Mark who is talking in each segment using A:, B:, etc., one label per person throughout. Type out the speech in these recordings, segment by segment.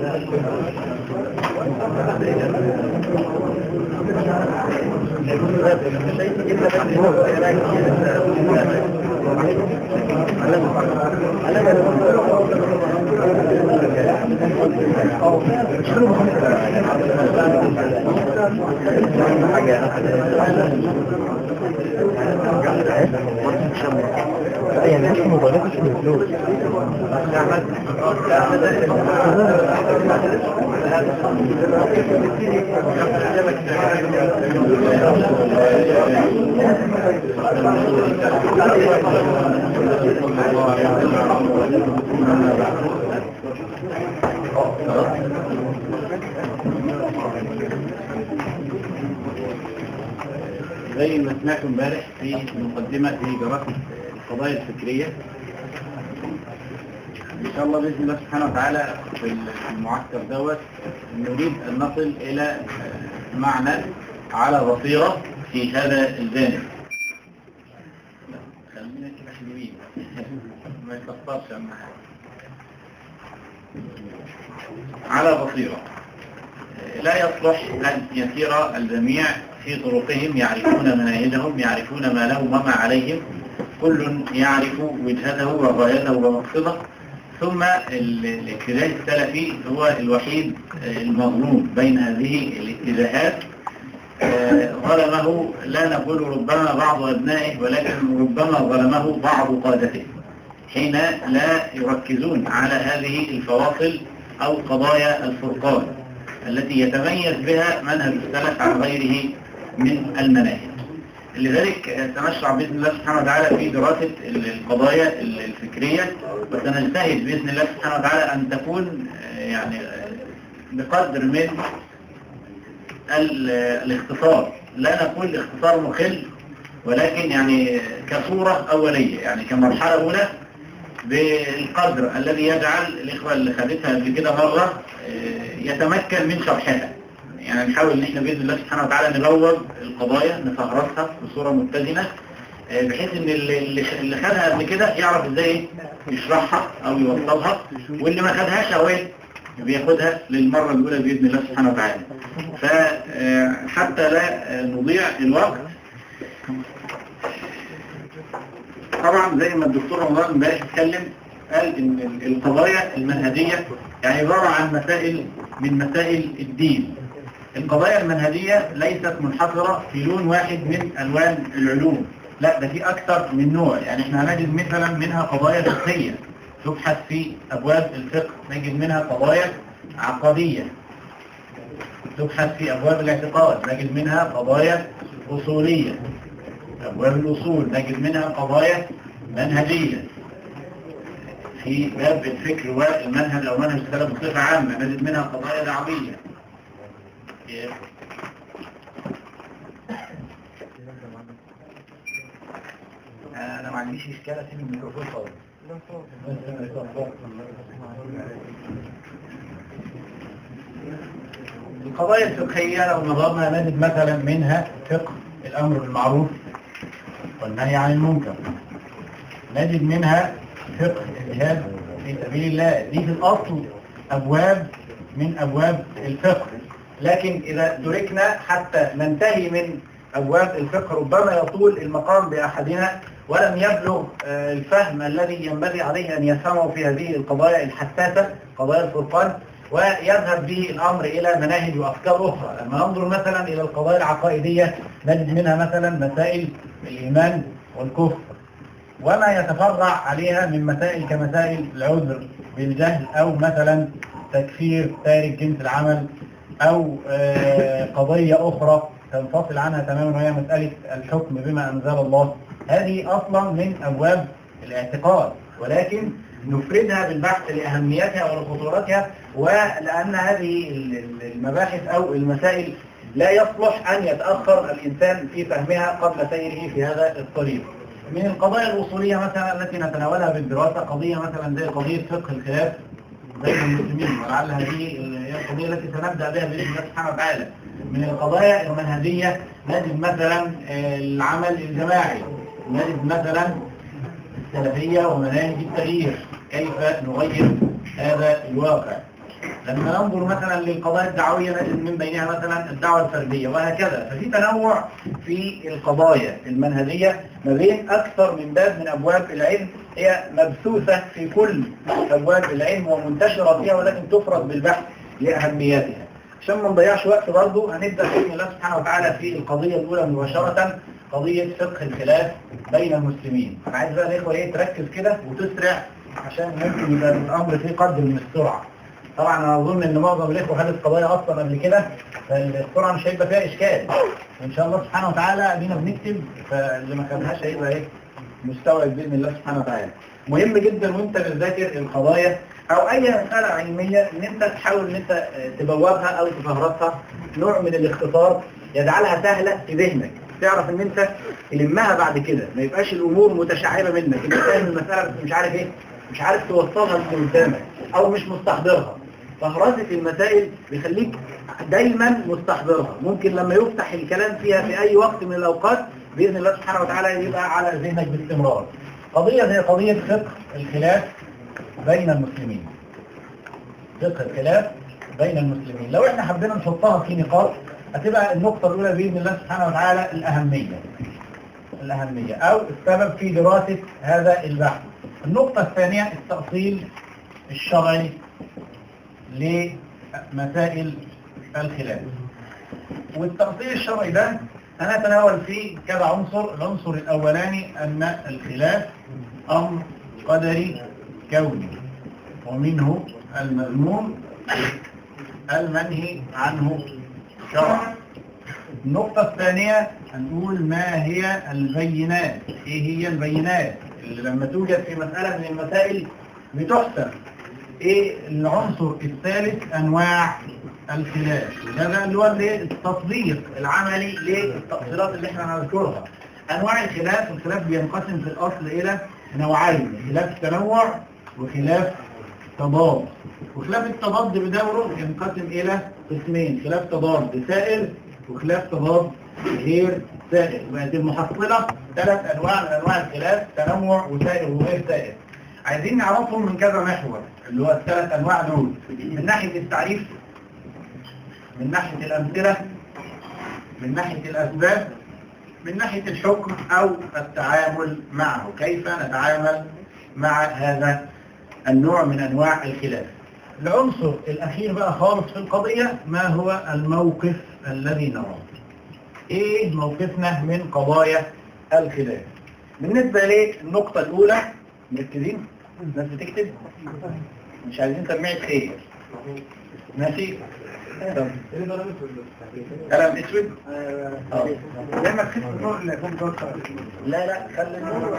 A: يعني مش موبايلات مش من فلوس
B: زي ما سمعتم امبارح في مقدمة في دراسة القضايا الفكرية إن شاء الله بإذن الله سبحانه وتعالى في المعسكر دوت نريد أن نصل إلى معنى على بصيرة في هذا الجانب خلينا كده حلوين ما يكفرش أهم حاجة على بصيرة لا يصلح أن يسير الجميع في طرقهم يعرفون مناهجهم يعرفون ما لهم وما عليهم كل يعرف وجهته وغايته ومقصده ثم الاتجاه السلفي هو الوحيد المظلوم بين هذه الاتجاهات ظلمه لا نقول ربما بعض أبنائه ولكن ربما ظلمه بعض قادته حين لا يركزون على هذه الفواصل أو قضايا الفرقان التي يتميز بها منهج السلف عن غيره من المناهج لذلك سنشرع بإذن الله سبحانه وتعالى في دراسة القضايا الفكرية وسنجتهد بإذن الله سبحانه وتعالى أن تكون يعني بقدر من الاختصار لا نقول اختصار مخل ولكن يعني كصورة أولية يعني كمرحلة أولى بالقدر الذي يجعل الإخوة اللي خدتها قبل كده مرة يتمكن من شرحها يعني نحاول ان احنا باذن الله سبحانه وتعالى نبوب القضايا نفهرسها بصوره متزنه بحيث ان اللي اللي خدها قبل كده يعرف ازاي يشرحها او يوصلها واللي ما خدهاش او ايه بياخدها للمره الاولى باذن الله سبحانه وتعالى فحتى لا نضيع الوقت طبعا زي ما الدكتور رمضان امبارح اتكلم قال ان القضايا المنهجيه يعني عباره عن مسائل من مسائل الدين القضايا المنهجية ليست منحصرة في لون واحد من ألوان العلوم لا ده في أكثر من نوع يعني احنا هنجد مثلا منها قضايا فقهية تبحث في أبواب الفقه نجد منها قضايا عقدية تبحث في أبواب الاعتقاد نجد منها قضايا أصولية أبواب الأصول نجد منها قضايا منهجية في باب الفكر والمنهج أو منهج السلام بصفة عامة نجد منها قضايا دعوية انا ما عنديش اشكال اسيب الميكروفون خالص القضايا الفقهية لو نظرنا نجد مثلا منها فقه الأمر بالمعروف والنهي عن المنكر نجد منها فقه الجهاد في سبيل الله دي في الأصل أبواب من أبواب الفقه لكن إذا تركنا حتى ننتهي من أبواب الفقه ربما يطول المقام بأحدنا ولم يبلغ الفهم الذي ينبغي عليه أن يفهمه في هذه القضايا الحساسة قضايا الفرقان ويذهب به الأمر إلى مناهج وأفكار أخرى لما ننظر مثلا إلى القضايا العقائدية نجد منها مثلا مسائل الإيمان والكفر وما يتفرع عليها من مسائل كمسائل العذر بالجهل أو مثلا تكفير تارك جنس العمل أو قضية أخرى تنفصل عنها تماما وهي مسألة الحكم بما أنزل الله هذه أصلا من أبواب الاعتقاد ولكن نفردها بالبحث لأهميتها ولخطورتها ولأن هذه المباحث أو المسائل لا يصلح أن يتأخر الإنسان في فهمها قبل سيره في هذا الطريق من القضايا الأصولية مثلا التي نتناولها بالدراسة قضية مثلا زي قضية فقه الخلاف بين المسلمين ولعل هذه هي القضية التي سنبدأ بها بإذن الله سبحانه وتعالى من القضايا المنهجية نجد مثلا العمل الجماعي نجد مثلا السلفية ومناهج التغيير كيف نغير هذا الواقع لما ننظر مثلا للقضايا الدعوية نجد من بينها مثلا الدعوة الفردية وهكذا ففي تنوع في القضايا المنهجية ما بين أكثر من باب من أبواب العلم هي مبثوثة في كل أبواب العلم ومنتشرة فيها ولكن تفرض بالبحث لأهمياتها عشان ما نضيعش وقت برضه هنبدأ بإذن الله سبحانه وتعالى في القضية الأولى مباشرة قضية فقه الخلاف بين المسلمين أنا عايز بقى الإخوة إيه تركز كده وتسرع عشان ممكن يبقى الأمر فيه قدر من السرعة طبعا أنا أظن إن معظم الإخوة خدت قضايا أصلا قبل كده فالسرعة مش هيبقى فيها إشكال إن شاء الله سبحانه وتعالى أدينا بنكتب فاللي ما خدهاش هيبقى إيه مستوعب بإذن الله سبحانه وتعالى مهم جدا وانت بتذاكر القضايا او اي مسألة علمية ان انت تحاول ان انت تبوابها او تفهرسها نوع من الاختصار يجعلها سهلة في ذهنك تعرف ان انت تلمها بعد كده ما يبقاش الامور متشعبة منك انت فاهم المسألة بس مش عارف ايه مش عارف توصلها اللي قدامك او مش مستحضرها فهرسة المسائل بيخليك دايما مستحضرها ممكن لما يفتح الكلام فيها في اي وقت من الاوقات بإذن الله سبحانه وتعالى يبقى على ذهنك باستمرار قضية زي قضية فقه الخلاف بين المسلمين فقه الخلاف بين المسلمين لو احنا حبينا نحطها في نقاط هتبقى النقطة الأولى بإذن الله سبحانه وتعالى الأهمية الأهمية أو السبب في دراسة هذا البحث النقطة الثانية التأصيل الشرعي لمسائل الخلاف والتأصيل الشرعي ده أنا أتناول فيه كذا عنصر العنصر الأولاني أن الخلاف أمر قدري كوني ومنه المذموم المنهي عنه شرعا النقطة الثانية هنقول ما هي البينات ايه هي البينات اللي لما توجد في مسألة من المسائل بتحسب ايه العنصر الثالث انواع الخلاف ده اللي هو التطبيق العملي للتفصيلات اللي احنا هنذكرها انواع الخلاف الخلاف بينقسم في الاصل الى نوعين خلاف تنوع وخلاف تضاد وخلاف التضاد بدوره ينقسم الى قسمين خلاف تضاد سائل وخلاف تضاد غير سائل وهذه المحصلة ثلاث انواع من انواع الخلاف تنوع وسائل وغير سائل عايزين نعرفهم من كذا محور اللي هو الثلاث انواع دول من ناحية التعريف من ناحية الامثلة من ناحية الاسباب من ناحية الحكم او التعامل معه كيف نتعامل مع هذا النوع من انواع الخلاف العنصر الاخير بقى خالص في القضية ما هو الموقف الذي نراه ايه موقفنا من قضايا الخلاف بالنسبة للنقطة الاولى مركزين الناس بتكتب مش عايزين تجميع خير ماشي قلم اسود اه لما تخف النور اللي فوق دول لا لا خلي النور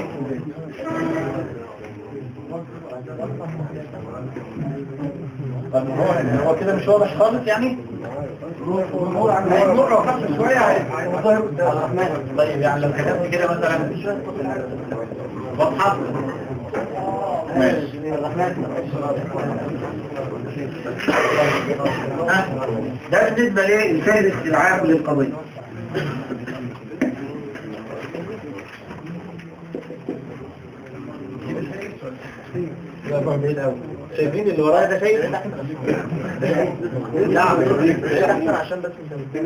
B: طب هو هو كده مش واضح خالص يعني النور عن النور لو خف شويه هيبقى طيب يعني لو كتبت كده مثلا واضحه ماشي ده بالنسبة للفهرس العام للقضية شايفين اللي ورايا ده شايف نعم بعيد احسن عشان بس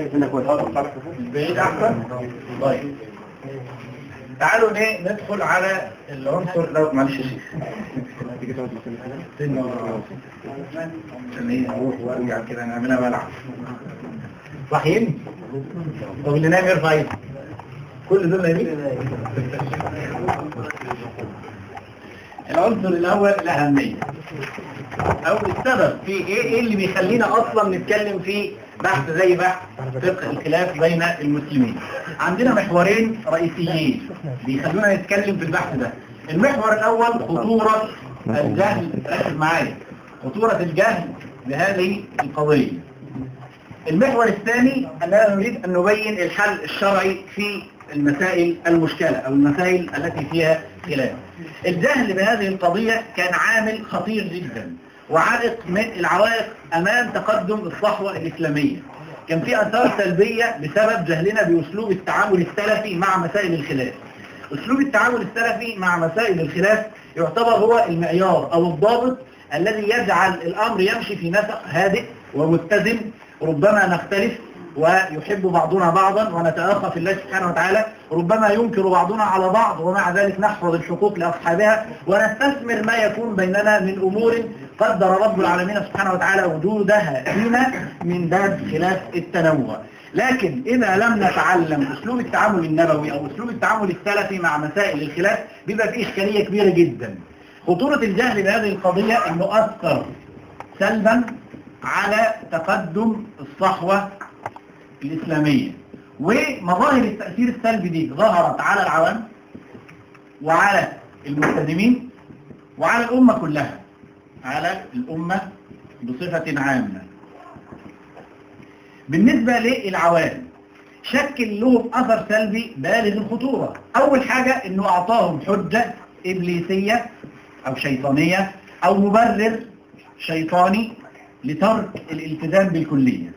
B: بعيد احسن طيب تعالوا ايه ندخل على العنصر لو معلش يا شيخ عشان ايه اروح وارجع كده نعملها ملعب صحيين طب اللي نايم يرفع ايده كل دول نايمين العنصر الاول الاهميه او السبب في ايه ايه اللي بيخلينا اصلا نتكلم في بحث زي بحث فقه الخلاف بين المسلمين عندنا محورين رئيسيين بيخلونا نتكلم في البحث ده المحور الاول خطورة الجهل ركز معايا خطورة الجهل بهذه القضية المحور الثاني أننا نريد أن نبين الحل الشرعي في المسائل المشكلة أو المسائل التي فيها خلاف الجهل بهذه القضية كان عامل خطير جدا وعائق من العوائق أمام تقدم الصحوة الإسلامية كان في أثار سلبية بسبب جهلنا بأسلوب التعامل السلفي مع مسائل الخلاف أسلوب التعامل السلفي مع مسائل الخلاف يعتبر هو المعيار أو الضابط الذي يجعل الأمر يمشي في نسق هادئ ومتزن ربما نختلف ويحب بعضنا بعضا ونتأخى في الله سبحانه وتعالى ربما ينكر بعضنا على بعض ومع ذلك نحفظ الحقوق لأصحابها ونستثمر ما يكون بيننا من أمور قدر رب العالمين سبحانه وتعالى وجودها فينا من باب خلاف التنوع لكن إذا لم نتعلم أسلوب التعامل النبوي أو أسلوب التعامل السلفي مع مسائل الخلاف بيبقى فيه إشكالية كبيرة جدا خطورة الجهل بهذه القضية أنه أثر سلبا على تقدم الصحوة الإسلامية ومظاهر التأثير السلبي دي ظهرت على العوام وعلى الملتزمين وعلى الأمة كلها على الأمة بصفة عامة بالنسبة للعوام شكل لهم أثر سلبي بالغ الخطورة أول حاجة أنه أعطاهم حجة إبليسية أو شيطانية أو مبرر شيطاني لترك الالتزام بالكلية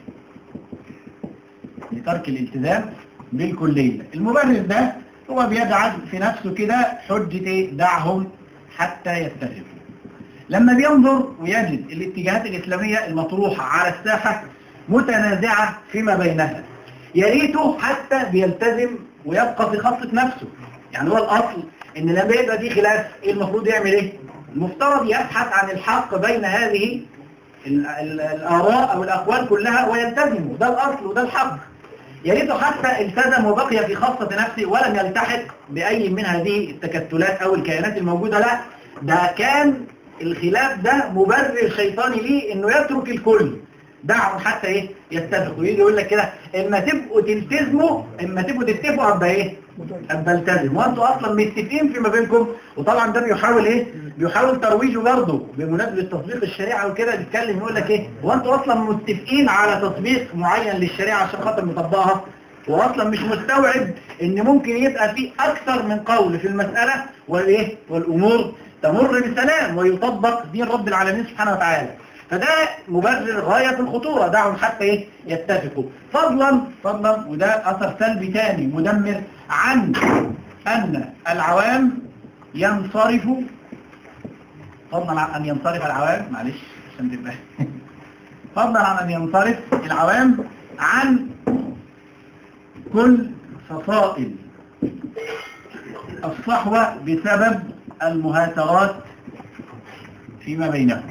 B: لترك الالتزام بالكلية المبرر ده هو بيجعل في نفسه كده حجة دعهم حتى يتفقوا لما بينظر ويجد الاتجاهات الإسلامية المطروحة على الساحة متنازعة فيما بينها يا ريته حتى بيلتزم ويبقى في خاصة نفسه يعني هو الأصل إن لما يبقى في خلاف إيه المفروض يعمل إيه؟ المفترض يبحث عن الحق بين هذه ال- ال- الآراء أو الأقوال كلها ويلتزم ده الأصل وده الحق يا ريته حتى التزم وبقي في خاصة نفسه ولم يلتحق بأي من هذه التكتلات أو الكيانات الموجودة لا ده كان الخلاف ده مبرر شيطاني ليه انه يترك الكل دعهم حتى ايه يتفقوا يجي يقول لك كده اما تبقوا تلتزموا اما تبقوا تتفقوا ابقى ايه ابقى التزم وانتوا اصلا متفقين فيما بينكم وطبعا ده بيحاول ايه بيحاول ترويجه برضه بمناسبه تطبيق الشريعه وكده بيتكلم يقول لك ايه هو انتوا اصلا متفقين على تطبيق معين للشريعه عشان خاطر نطبقها واصلا مش مستوعب ان ممكن يبقى في اكثر من قول في المساله والايه والامور تمر بسلام ويطبق دين رب العالمين سبحانه وتعالى فده مبرر غاية الخطورة دعهم حتى ايه يتفقوا فضلا فضلا وده أثر سلبي تاني مدمر عن أن العوام ينصرفوا فضلا عن أن ينصرف العوام معلش عشان تبقى فضلا عن أن ينصرف العوام عن كل فصائل الصحوة بسبب المهاترات فيما بينهم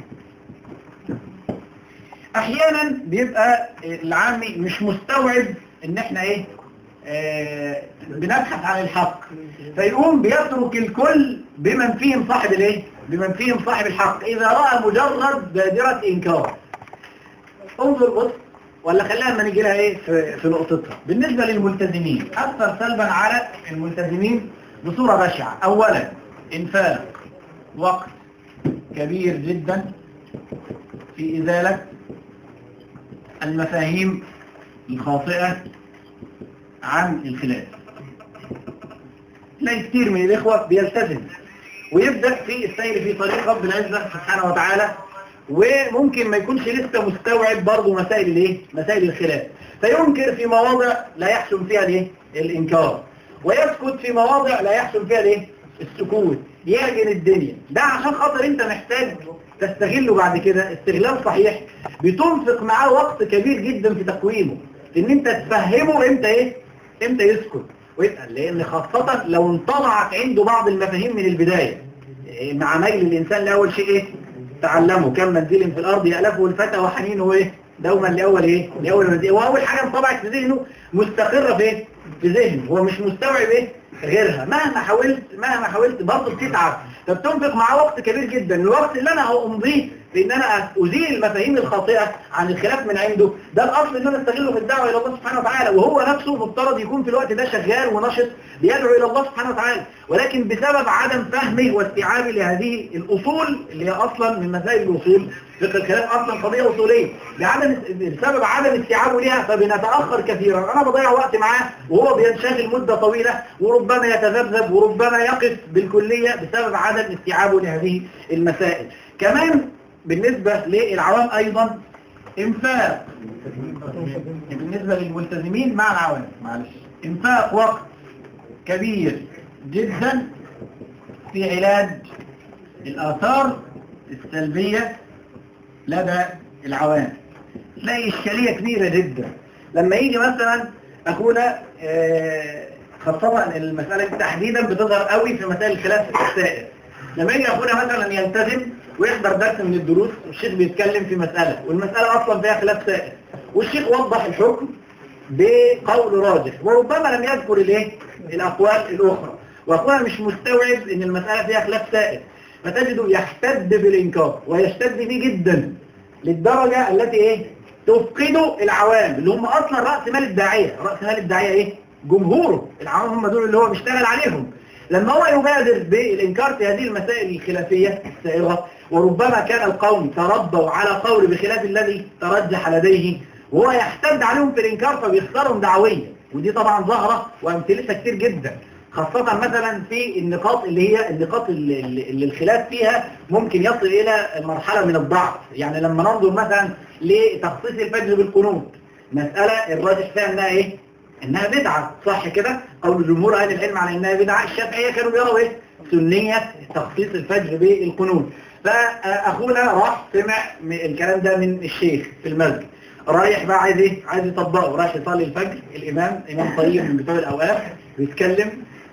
B: احيانا بيبقى العامي مش مستوعب ان احنا ايه آه بنبحث عن الحق فيقوم بيترك الكل بمن فيهم صاحب الايه بمن فيهم صاحب الحق اذا راى مجرد بادرة انكار انظر بص ولا خليها لما نيجي لها ايه في, في نقطتها بالنسبة للملتزمين اثر سلبا على الملتزمين بصورة بشعة اولا انفاق وقت كبير جدا في ازالة المفاهيم الخاطئة عن الخلاف تلاقي كتير من الإخوة بيلتزم ويبدأ في السير في طريق رب العزة سبحانه وتعالى وممكن ما يكونش لسه مستوعب برضه مسائل الايه مسائل الخلاف فينكر في مواضع لا يحسن فيها الايه الانكار ويسكت في مواضع لا يحسن فيها الايه السكوت يعجن الدنيا ده عشان خاطر انت محتاج تستغله بعد كده استغلال صحيح بتنفق معاه وقت كبير جدا في تقويمه ان انت تفهمه امتى ايه امتى يسكت ويسأل لان خاصة لو انطلعت عنده بعض المفاهيم من البداية إيه مع ميل الانسان لاول شيء ايه تعلمه كم منزل في الارض يألفه الفتى وحنينه ايه دوما لاول ايه لاول منزل واول حاجة انطبعت في ذهنه مستقرة في ايه في ذهنه هو مش مستوعب ايه غيرها مهما حاولت مهما حاولت برضه بتتعب طب تنفق معاه وقت كبير جدا الوقت اللي انا هأمضيه في ان انا ازيل المفاهيم الخاطئة عن الخلاف من عنده ده الاصل ان انا استغله في الدعوة الى الله سبحانه وتعالى وهو نفسه مفترض يكون في الوقت ده شغال ونشط بيدعو الى الله سبحانه وتعالى ولكن بسبب عدم فهمه واستيعابه لهذه الاصول اللي هي اصلا من مسائل الاصول فقه الكلام اصلا قضية اصولية بعدم بسبب عدم استيعابه ليها فبنتأخر كثيرا انا بضيع وقت معاه وهو بينشغل مدة طويلة وربما يتذبذب وربما يقف بالكلية بسبب عدم استيعابه لهذه المسائل كمان بالنسبة للعوام ايضا انفاق بالنسبة للملتزمين مع العوام معلش انفاق وقت كبير جدا في علاج الآثار السلبية لدى العوام تلاقي إشكالية كبيرة جدا لما يجي مثلا أخونا آه، خاصة المسألة دي تحديدا بتظهر قوي في مسائل الخلاف السائر لما يجي أخونا مثلا يلتزم ويحضر درس من الدروس والشيخ بيتكلم في مسألة والمسألة أصلا فيها خلاف سائر والشيخ وضح الحكم بقول راجح وربما لم يذكر الايه الأقوال الأخرى وأخونا مش مستوعب إن المسألة فيها خلاف سائر فتجده يحتد بالإنكار ويشتد فيه جدا للدرجة التي إيه تفقده العوام اللي هم أصلا رأس مال الداعية رأس مال الداعية إيه جمهوره العوام هم دول اللي هو بيشتغل عليهم لما هو يبادر بالإنكار في هذه المسائل الخلافية السائغة وربما كان القوم تربوا على قول بخلاف الذي ترجح لديه وهو يحتد عليهم في الإنكار فبيخسرهم دعويا ودي طبعا ظاهرة وأمثلتها كتير جدا خاصة مثلا في النقاط اللي هي النقاط اللي, اللي الخلاف فيها ممكن يصل إلى مرحلة من الضعف يعني لما ننظر مثلا لتخصيص الفجر بالقنوت مسألة الراجح فيها انها ايه انها بدعة صح كده قول جمهور اهل العلم على انها بدعة الشافعية كانوا بيروا ايه سنية تخصيص الفجر بالقنوت فاخونا راح سمع الكلام ده من الشيخ في المسجد رايح بقى عايز ايه عايز يطبقه رايح يصلي الفجر الامام امام طيب من بتوع الاوقاف بيتكلم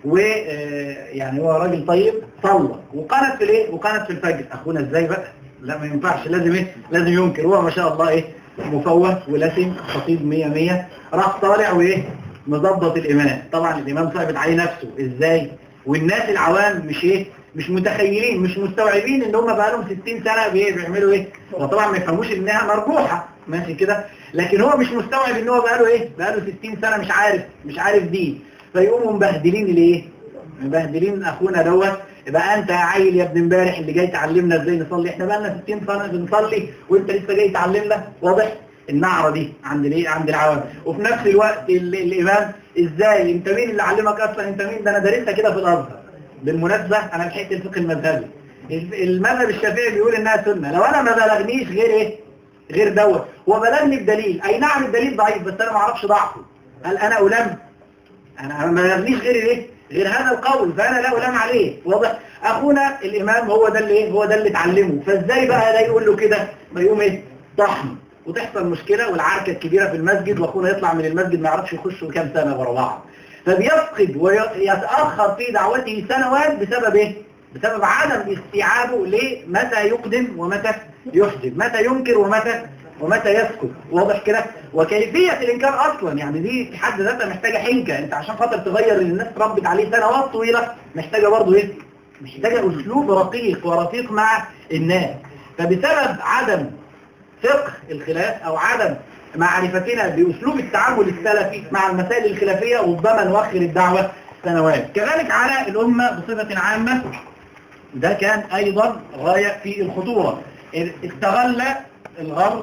B: ويعني هو راجل طيب صلى وقنت في الايه وقنت في الفجر اخونا ازاي بقى لا ما ينفعش لازم ايه لازم ينكر هو ما شاء الله ايه مفوه ولسم خطيب 100 100 راح طالع وايه مظبط الامام طبعا الامام صعبت عليه نفسه ازاي والناس العوام مش ايه مش متخيلين مش مستوعبين ان هم بقى لهم 60 سنه بيعملوا ايه وطبعا ما يفهموش انها مرجوحه ماشي كده لكن هو مش مستوعب ان هو بقى له ايه بقى له 60 سنه مش عارف مش عارف دي فيقوموا مبهدلين ليه مبهدلين اخونا دوت يبقى انت يا عيل يا ابن امبارح اللي جاي تعلمنا ازاي نصلي احنا بقى لنا 60 سنه بنصلي وانت لسه جاي تعلمنا واضح النعره دي عند الايه عند العوام وفي نفس الوقت ال الامام ازاي انت مين اللي علمك اصلا انت مين ده انا دارسها كده في الازهر بالمناسبه انا لحقت الفقه المذهبي المذهب الشافعي بيقول انها سنه لو انا ما بلغنيش غير ايه غير دوت هو بلغني بدليل اي نعم الدليل ضعيف بس انا ما اعرفش ضعفه هل انا ألم انا ما بلغنيش غير ايه غير هذا القول فانا لا ألام عليه واضح اخونا الامام هو ده اللي ايه هو ده اللي اتعلمه فازاي بقى ده يقول له كده ما يقوم ايه طحن وتحصل مشكله والعركه الكبيره في المسجد واخونا يطلع من المسجد ما يعرفش يخش كام سنه ورا بعض فبيفقد ويتاخر في دعوته سنوات بسبب ايه بسبب عدم استيعابه لمتى يقدم ومتى يحجب متى ينكر ومتى ومتى يسكت واضح كده وكيفية الإنكار أصلا يعني دي في حد ذاتها محتاجة حنكة أنت عشان خاطر تغير اللي الناس ربت عليه سنوات طويلة محتاجة برضه إيه محتاجة أسلوب رقيق ورفيق مع الناس فبسبب عدم فقه الخلاف أو عدم معرفتنا بأسلوب التعامل السلفي مع المسائل الخلافية ربما نؤخر الدعوة سنوات كذلك على الأمة بصفة عامة ده كان أيضا غاية في الخطورة استغل الغرب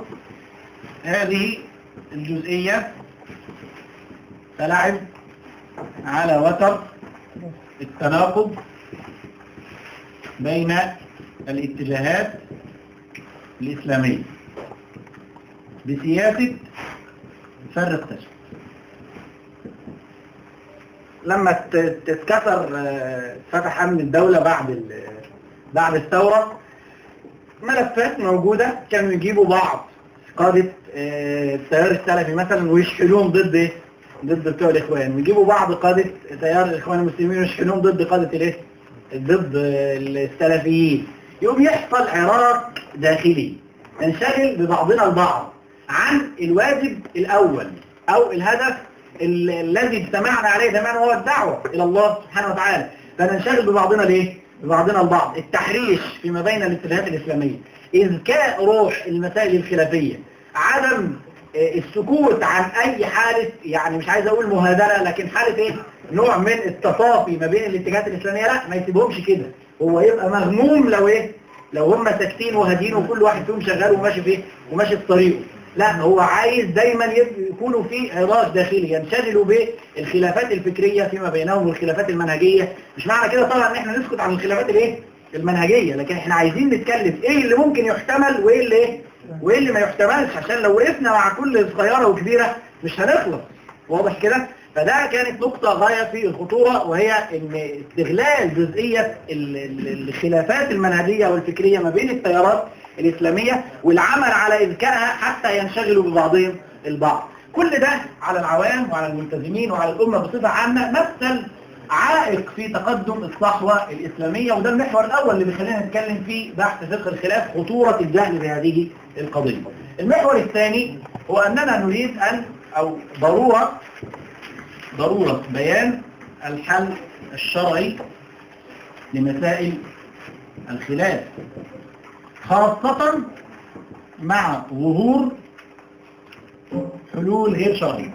B: هذه الجزئية فلعب على وتر التناقض بين الاتجاهات الإسلامية بسياسة فرق تشكيل لما تتكسر فتح أمن الدولة بعد بعد الثورة ملفات موجودة كانوا يجيبوا بعض قادة التيار السلفي مثلا ويشحنوهم ضد ايه؟ ضد بتوع الاخوان ويجيبوا بعض قادة تيار الاخوان المسلمين ويشحنوهم ضد قادة الايه؟ ضد السلفيين يقوم يحصل عراق داخلي ننشغل ببعضنا البعض عن الواجب الاول او الهدف الذي اجتمعنا عليه زمان وهو الدعوة الى الله سبحانه وتعالى فننشغل ببعضنا ليه؟ ببعضنا البعض التحريش فيما بين الاتجاهات الإسلامية إذكاء روح المسائل الخلافية عدم السكوت عن أي حالة يعني مش عايز أقول مهادرة لكن حالة إيه نوع من التصافي ما بين الاتجاهات الإسلامية لا ما يسيبهمش كده هو يبقى مغموم لو إيه لو هم ساكتين وهادين وكل واحد فيهم شغال وماشي في وماشي في طريقه لا هو عايز دايما يكونوا في عراق داخلي ينشغلوا بالخلافات الفكرية فيما بينهم والخلافات المنهجية مش معنى كده طبعا ان احنا نسكت عن الخلافات الايه المنهجية لكن احنا عايزين نتكلم ايه اللي ممكن يحتمل وايه اللي ايه وايه اللي ما يحتملش عشان لو وقفنا مع كل صغيرة وكبيرة مش هنخلص واضح كده فده كانت نقطة غاية في الخطورة وهي ان استغلال جزئية ال- ال- الخلافات المنهجية والفكرية ما بين التيارات الإسلامية والعمل على إذكائها حتى ينشغلوا ببعضهم البعض كل ده على العوام وعلى الملتزمين وعلى الأمة بصفة عامة مثل عائق في تقدم الصحوة الإسلامية وده المحور الأول اللي بيخلينا نتكلم فيه بحث فقه الخلاف خطورة الجهل بهذه القضية المحور الثاني هو أننا نريد أن أو ضرورة ضرورة بيان الحل الشرعي لمسائل الخلاف خاصة مع ظهور حلول غير شرعية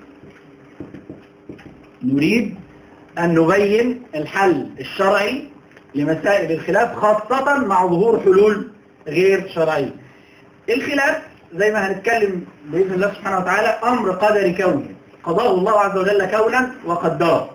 B: نريد أن نبين الحل الشرعي لمسائل الخلاف خاصة مع ظهور حلول غير شرعية الخلاف زي ما هنتكلم بإذن الله سبحانه وتعالى أمر قدري كوني قضاه الله عز وجل كونا وقدره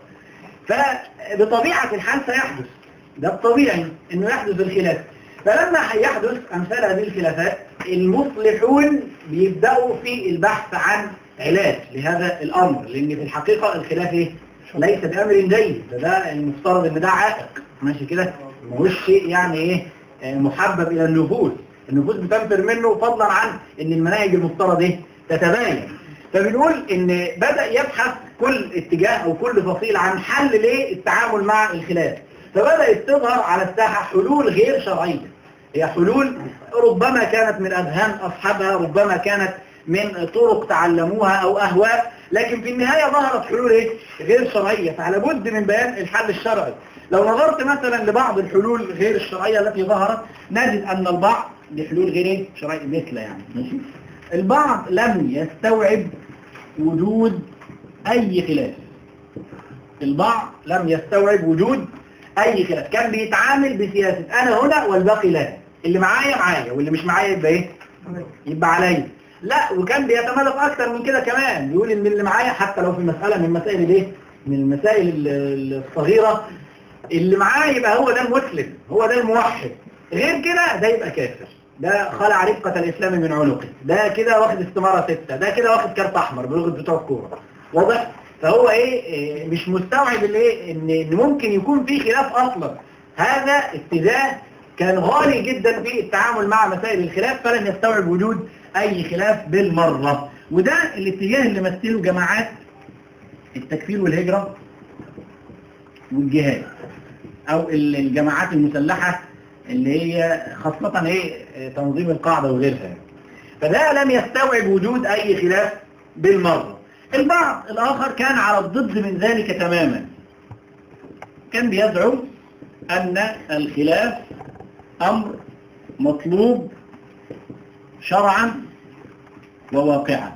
B: فبطبيعة الحال سيحدث ده الطبيعي انه يحدث الخلاف فلما يحدث امثال هذه الخلافات المصلحون بيبدأوا في البحث عن علاج لهذا الامر لان في الحقيقة الخلاف ايه؟ ليس بامر جيد ده, ده المفترض ان ده عائق ماشي كده مش شيء يعني ايه آه، محبب الى النفوس النفوس بتنفر منه فضلا عن ان المناهج المفترض ايه تتباين فبنقول ان بدأ يبحث كل اتجاه او كل فصيل عن حل للتعامل مع الخلاف فبدأت تظهر على الساحة حلول غير شرعية هي حلول ربما كانت من أذهان أصحابها ربما كانت من طرق تعلموها أو أهواء لكن في النهاية ظهرت حلول إيه؟ غير شرعية فعلى بد من بيان الحل الشرعي لو نظرت مثلا لبعض الحلول غير الشرعية التي ظهرت نجد أن البعض لحلول غير شرعية مثل يعني ماشي؟ البعض لم يستوعب وجود أي خلاف البعض لم يستوعب وجود أي خلاف كان بيتعامل بسياسة أنا هنا والباقي لا اللي معايا معايا واللي مش معايا يبقى إيه يبقى عليا لا وكان بيتمالك أكتر من كده كمان يقول إن اللي معايا حتى لو في مسألة من مسائل الإيه من المسائل ال- الصغيرة اللي معاه يبقى هو ده المسلم هو ده الموحد غير كده ده يبقى كافر ده خلع رفقة الإسلام من عنقه ده كده واخد استمارة ستة ده كده واخد كارت أحمر بلغة بتوع الكورة واضح فهو إيه إيه، مش مستوعب الايه ان إن ممكن يكون في خلاف أصلا هذا اتجاه كان غالي جدا في التعامل مع مسائل الخلاف فلن يستوعب وجود أي خلاف بالمرة وده الاتجاه اللي مثله جماعات التكفير والهجرة والجهاد او ال- الجماعات المسلحة اللي هي خاصة ايه تنظيم القاعدة وغيرها فده لم يستوعب وجود اي خلاف بالمرة البعض الاخر كان على الضد من ذلك تماما كان بيزعم ان الخلاف امر مطلوب شرعا وواقعا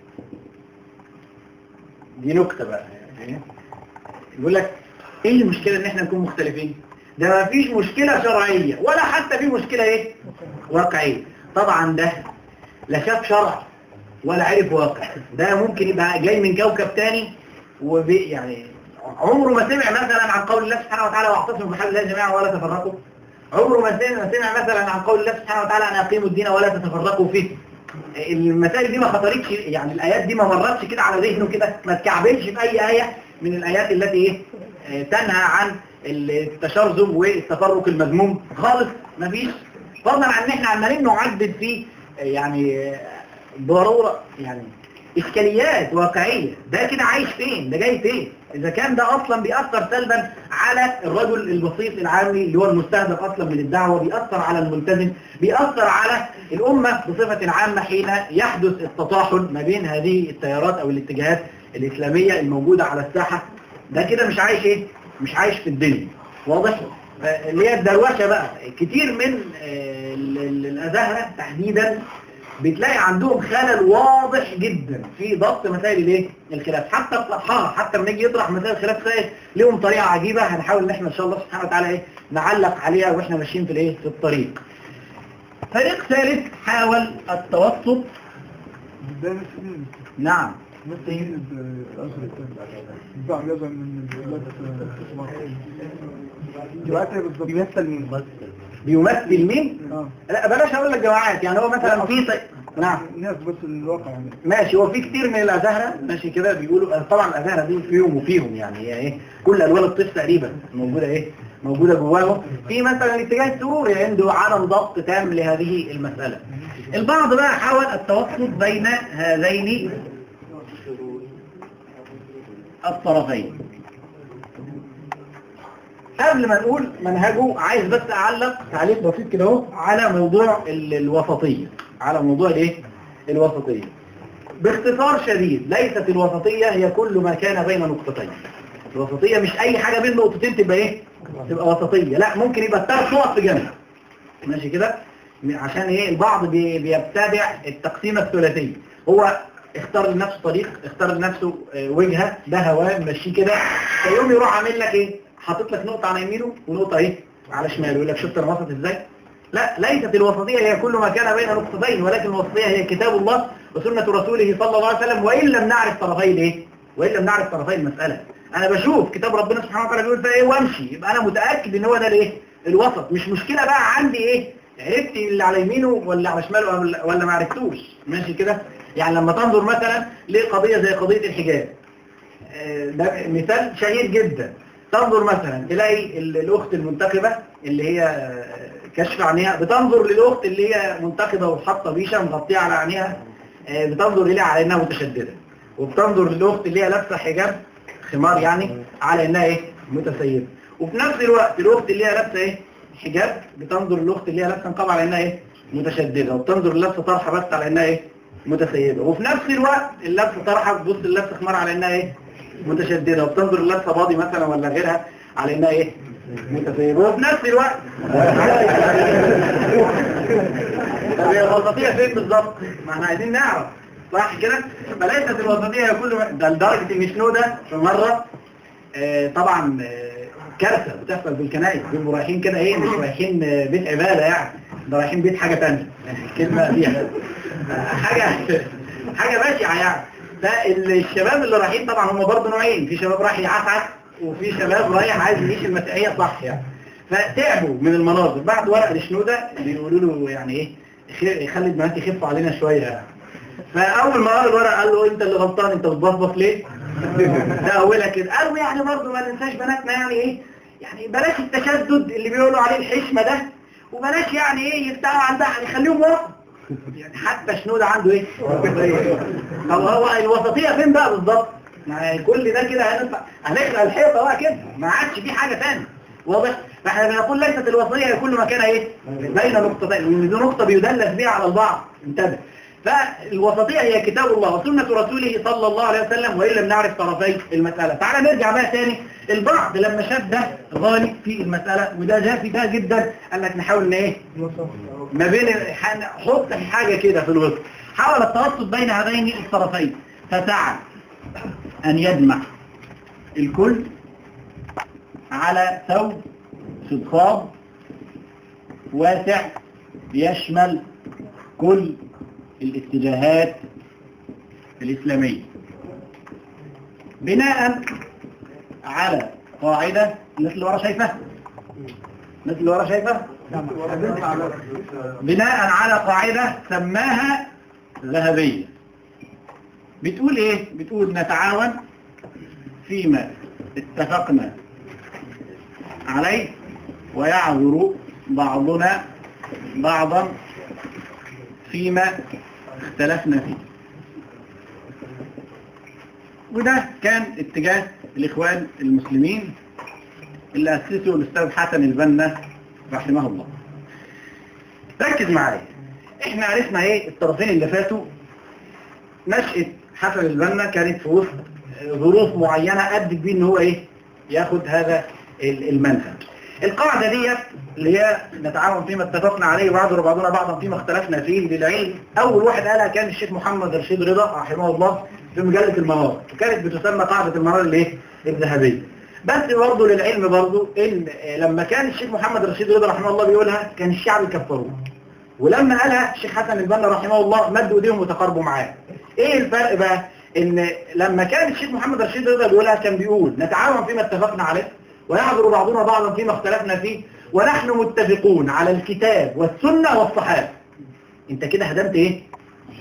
B: دي نكتة بقى يعني يقول لك ايه المشكلة ان احنا نكون مختلفين ده ما فيش مشكلة شرعية ولا حتى في مشكلة ايه واقعية طبعا ده لا شاف شرع ولا عرف واقع ده ممكن يبقى جاي من كوكب تاني وبي يعني عمره ما سمع مثلا عن قول الله سبحانه وتعالى واعتصموا بحبل الله جميعا ولا تفرقوا عمره ما سمع سمع مثلا عن قول الله سبحانه وتعالى ان اقيموا الدين ولا تتفرقوا فيه المسائل دي ما خطرتش يعني الآيات دي ما مرتش كده على ذهنه كده ما تكعبلش في أي آية من الآيات التي إيه آه، تنهى عن التشرذم والتفرق المذموم خالص ما فيش فضلا عن ان احنا عمالين نعدد فيه آه، يعني آه، بضرورة يعني إشكاليات واقعية ده كده عايش فين ده جاي فين إذا كان ده أصلا بيأثر سلبا على الرجل البسيط العامي اللي هو المستهدف أصلا من الدعوة بيأثر على الملتزم بيأثر على الأمة بصفة عامة حين يحدث التطاحن ما بين هذه التيارات أو الاتجاهات الإسلامية الموجودة على الساحة ده كده مش عايش إيه؟ مش عايش في الدنيا واضح؟ اللي هي الدروشة بقى كتير من آه، ال- ال- الأزهرة تحديدا بتلاقي عندهم خلل واضح جدا في ضبط مسائل الايه الخلاف حتى في طرحها حتى لما نيجي يطرح مسائل الخلاف تلاقي لهم طريقه عجيبه هنحاول ان احنا ان شاء الله سبحانه وتعالى ايه نعلق عليها واحنا ماشيين في الايه في الطريق فريق ثالث حاول التوسط
A: ده سنين
B: نعم
A: مثل الأصل الثاني ينفع يظهر من الولاد دلوقتي بالظبط
B: بيمثل مين بيمثل مين
A: اه
B: لا بلاش اقول لك جماعات يعني هو مثلا في ط- نعم
A: الناس بس الواقع يعني
B: ماشي هو في كتير من الأزهرة ماشي كده بيقولوا طبعا الأزهرة دي فيهم وفيهم يعني هي ايه كل ألوان الطفل تقريبا موجودة ايه موجودة جواهم في مثلا الاتجاه السروري عنده عدم ضبط تام لهذه المسألة البعض بقى حاول التوسط بين هذين الطرفين قبل ما نقول منهجه عايز بس اعلق تعليق بسيط كده اهو على موضوع ال- الوسطية على موضوع الايه الوسطية باختصار شديد ليست الوسطية هي كل ما كان بين نقطتين الوسطية مش اي حاجة بين نقطتين تبقى ايه تبقى وسطية لا ممكن يبقى ثلاث نقط في جنب ماشي كده عشان ايه البعض بي- بيبتدع التقسيمة الثلاثية هو اختار لنفسه طريق اختار لنفسه آه، وجهة ده هواه ماشي كده فيوم يروح عامل لك ايه حاطط لك نقطة على يمينه ونقطة ايه على شماله يقول لك شفت انا وسط ازاي لا ليست الوسطية هي كل ما كان بين نقطتين ولكن الوسطية هي كتاب الله وسنة رسوله صلى الله عليه وسلم وإن لم نعرف طرفي الايه وإن لم نعرف طرفي المسألة أنا بشوف كتاب ربنا سبحانه وتعالى بيقول فيها إيه وأمشي يبقى أنا متأكد إن هو ده الإيه الوسط مش مشكلة بقى عندي إيه عرفت اللي على يمينه ولا على شماله ولا- ولا ما عرفتوش ماشي كده يعني لما تنظر مثلا لقضية زي قضية الحجاب آه، ده مثال شهير جدا تنظر مثلا تلاقي ال- الأخت المنتخبة اللي هي آه، كشف عينيها بتنظر للأخت اللي هي منتخبة وحاطة بيشة مغطية على عينيها آه، بتنظر إليها على إنها متشددة وبتنظر للأخت اللي هي لابسة حجاب خمار يعني على إنها إيه متسيبة وفي نفس الوقت الأخت اللي هي لابسة إيه حجاب بتنظر للأخت اللي هي لابسة نقاب على إنها إيه متشددة وبتنظر للابسة طرحة بس على إنها إيه متسيبة وفي نفس الوقت اللابسة طرحة بتبص للابسة خمار على إنها إيه متشددة وبتنظر للابسة باضي مثلا ولا غيرها على إنها إيه متسيبة وفي نفس الوقت طب هي الوسطية فين بالظبط؟ ما احنا عايزين نعرف صح كده؟ فليست الوسطية هي كل ما ده لدرجة إن شنودة في مرة آه، طبعا آه، كارثة بتحصل في الكنائس بيبقوا رايحين كده ايه مش رايحين آه، بيت عبادة يعني ده رايحين بيت حاجة تانية يعني الكلمة فيها آه، حاجة حاجة بشعة يعني فالشباب اللي رايحين طبعا هم برضه نوعين في شباب رايح يعسعس وفي شباب رايح عايز يعيش المسيحية صح يعني فتعبوا من المناظر بعد ورق الشنودة بيقولوا له يعني ايه خي- خلي البنات يخفوا علينا شوية يعني فاول ما قال الورق قال له انت اللي غلطان انت بتبصبص ليه ده اولها كده قالوا يعني برضه ما ننساش بناتنا يعني ايه يعني بلاش التشدد اللي بيقولوا عليه الحشمة ده وبلاش يعني ايه يفتحوا عن ده يعني خليهم وسط يعني حتى شنودة عنده ايه طب هو الوسطية فين بقى بالظبط يعني كل ده كده هنطلع هنخلق الحيطة بقى كده ما عادش في حاجة تانية واضح فاحنا بنقول ليست الوسطية هي كل ما كان ايه بين نقطتين وإن دي نقطة بيدلس بيها على البعض انتبه فالوسطية هي كتاب الله وسنة رسوله صلى الله عليه وسلم وإن لم نعرف طرفي المسألة تعالى نرجع بقى تاني البعض لما شاف ده غالي في المسألة وده جافي ده جدا قال لك نحاول ان ايه ما بين ح- حط حاجة كده في الوسط حاول التوسط بين هذين الطرفين فسعى أن يجمع الكل على ثوب صدفاب واسع يشمل كل الاتجاهات الإسلامية بناء على قاعدة الناس اللي ورا شايفة الناس اللي ورا شايفة بناء على قاعدة سماها ذهبية بتقول ايه بتقول نتعاون فيما اتفقنا عليه ويعذر بعضنا بعضا فيما اختلفنا فيه وده كان اتجاه الإخوان المسلمين اللي أسسه الأستاذ حسن البنا رحمه الله ركز معايا احنا عرفنا ايه الطرفين اللي فاتوا نشأة حسن البنا كانت في وسط ظروف معينة أدت بيه ان هو ايه ياخد هذا ال- المنهج القاعدة ديت اللي هي نتعاون فيما اتفقنا عليه ويعذر بعضنا بعضا فيما اختلفنا فيه للعلم أول واحد قالها كان الشيخ محمد رشيد رضا رحمه الله في مجلة المنار وكانت بتسمى قاعدة المنار الايه الذهبية بس برضه للعلم برضه ان لما كان الشيخ محمد رشيد رضا رحمه الله بيقولها كان الشعب يكفروه ولما قالها الشيخ حسن البنا رحمه الله مدوا ايديهم وتقاربوا معاه ايه الفرق بقى ان لما كان الشيخ محمد رشيد رضا بيقولها كان بيقول نتعاون فيما اتفقنا عليه ويعذر بعضنا بعضا فيما اختلفنا فيه ونحن متفقون على الكتاب والسنة والصحابة انت كده هدمت ايه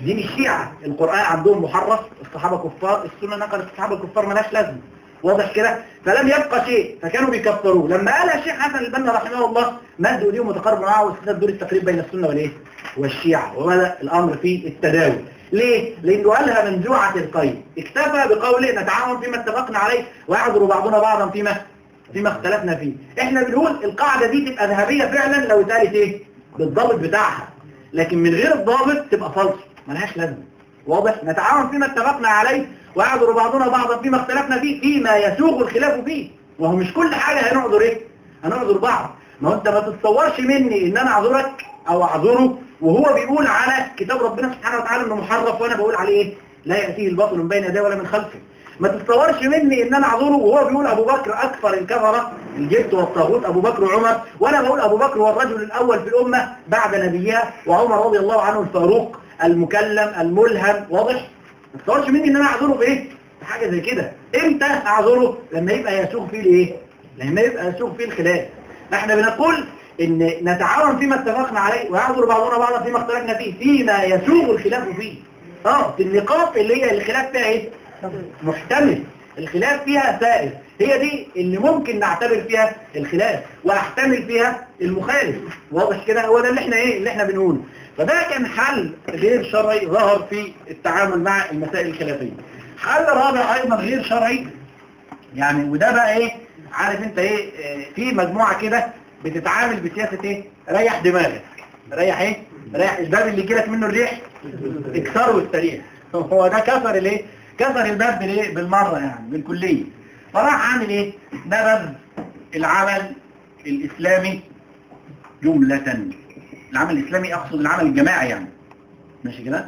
B: دين الشيعة القرآن عندهم محرف الصحابة كفار السنة نقلت الصحابة كفار ملاش لازمة واضح كده فلم يبقى شيء فكانوا بيكفروه لما قال الشيخ حسن البنا رحمه الله مد ايديهم وتقربوا معه واستخدم دور التقريب بين السنة والايه والشيعة وبدأ الامر في التداول ليه؟ لانه قالها منزوعة القيد اكتفى بقوله نتعاون فيما اتفقنا عليه ويعذر بعضنا بعضا فيما فيما اختلفنا فيه احنا بنقول القاعدة دي تبقى ذهبية فعلا لو اتقالت ايه بالضابط بتاعها لكن من غير الضابط تبقى فلس ملهاش لازمه واضح نتعاون فيما اتفقنا عليه ويعذر بعضنا بعضا فيما اختلفنا فيه فيما يسوغ الخلاف فيه وهو مش كل حاجة هنعذر ايه هنعذر بعض ما هو انت ما تتصورش مني ان انا اعذرك او اعذره وهو بيقول على كتاب ربنا سبحانه وتعالى انه محرف وانا بقول عليه ايه لا يأتيه الباطل من بين يديه ولا من خلفه ما تتصورش مني ان انا اعذره وهو بيقول ابو بكر اكثر الكفرة الجبت والطاغوت ابو بكر وعمر وانا بقول ابو بكر هو الرجل الاول في الامة بعد نبيها وعمر رضي الله عنه الفاروق المكلم الملهم واضح ما تتصورش مني ان انا اعذره في ايه في حاجة زي كده امتى اعذره لما يبقى يسوق فيه الايه لما يبقى يسوق فيه الخلاف احنا بنقول ان نتعاون فيما اتفقنا عليه ويعذر بعضنا بعضا فيما اختلفنا فيه فيما يسوغ الخلاف فيه اه في النقاط اللي هي الخلاف فيها ايه محتمل الخلاف فيها سائر هي دي اللي ممكن نعتبر فيها الخلاف واحتمل فيها المخالف واضح كده هو ده اللي احنا ايه اللي احنا بنقوله فده كان حل غير شرعي ظهر في التعامل مع المسائل الخلافية حل رابع ايضا غير شرعي يعني وده بقى ايه عارف انت ايه اه في مجموعة كده بتتعامل بسياسة ايه ريح دماغك ريح ايه ريح الباب اللي يجيلك منه الريح اكسره السريع هو ده كسر الايه كسر الباب بالايه بالمرة يعني بالكلية فراح عامل ايه ده باب العمل الاسلامي جملة العمل الاسلامي اقصد العمل الجماعي يعني ماشي كده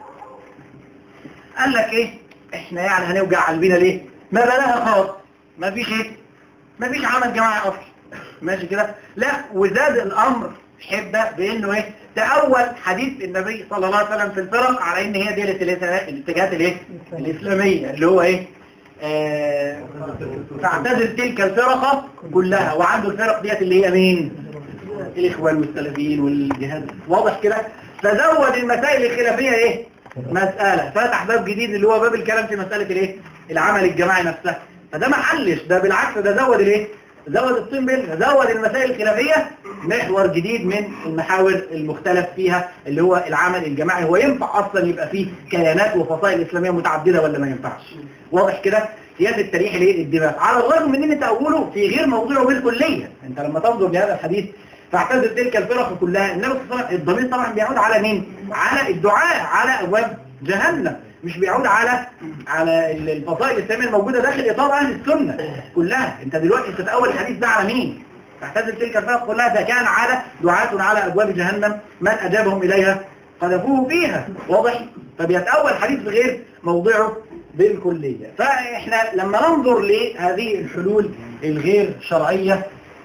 B: قال لك ايه احنا يعني هنوجع قلبنا ليه ما بلاها خالص ما فيش ايه ما فيش عمل جماعي اصلا ماشي كده لا وزاد الامر حده بانه ايه تأول حديث النبي صلى الله عليه وسلم في الفرق على ان هي دي الاتجاهات الايه الاسلاميه اللي هو ايه آه تعتزل تلك الفرقه كلها وعنده الفرق ديت اللي هي مين الاخوان والسلفيين والجهاد واضح كده فزود المسائل الخلافيه ايه مساله فتح باب جديد اللي هو باب الكلام في مساله الايه العمل الجماعي نفسها فده ما حلش ده بالعكس ده زود الايه زود الطين بلها زود المسائل الخلافية محور جديد من المحاور المختلف فيها اللي هو العمل الجماعي هو ينفع أصلا يبقى فيه كيانات وفصائل إسلامية متعددة ولا ما ينفعش واضح كده سياسة التاريخ ليه الدماغ على الرغم من ان تأوله في غير موضوعه بالكلية انت لما تنظر لهذا الحديث فاعتزل تلك الفرق كلها النبي صلى الله عليه وسلم الضمير طبعا بيعود على مين على الدعاء على أبواب جهنم مش بيعود على على الفصائل الإسلامية الموجودة داخل إطار أهل السنة كلها انت دلوقتي تتأول الحديث ده على مين تعتزل تلك الفرق كلها ده كان على دعاة على أبواب جهنم من أجابهم إليها قذفوه فيها واضح فبيتأول حديث بغير موضعه بالكلية فإحنا لما ننظر لهذه الحلول الغير شرعية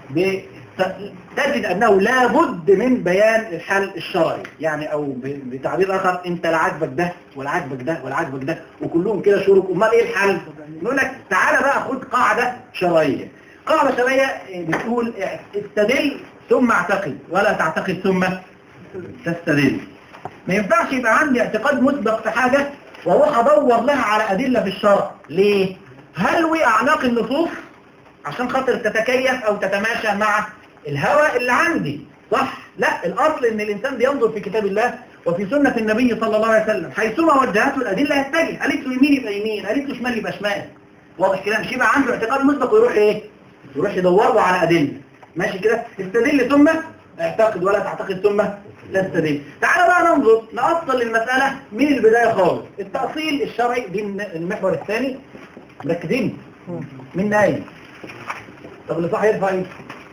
B: تجد أنه لا بد من بيان الحل الشرعي يعني أو بتعبير آخر أنت لا عاجبك ده ولا عاجبك ده ولا عاجبك ده وكلهم كده شروط أمال إيه الحل؟ نقول لك تعالى بقى خد قاعدة شرعية قاعدة شرعية بتقول استدل ثم اعتقد ولا تعتقد ثم تستدل ما ينفعش يبقى عندي اعتقاد مسبق في حاجة واروح ادور لها على ادلة في الشرع ليه هلوي اعناق النصوص عشان خاطر تتكيف او تتماشى مع الهوى اللي عندي صح لا الاصل ان الانسان بينظر في كتاب الله وفي سنة النبي صلى الله عليه وسلم حيثما وجهته الادلة يتجه قالت له يمين يبقى يمين قالت له شمال يبقى شمال واضح كده مش يبقى عنده اعتقاد مسبق ويروح ايه يروح يدور له على ادلة ماشي كده استدل ثم اعتقد ولا تعتقد ثم تستدل تعال بقى ننظر نأصل المسألة من البداية خالص التأصيل الشرعي دي المحور الثاني مركزين من نايم طب اللي صح يرفع ايه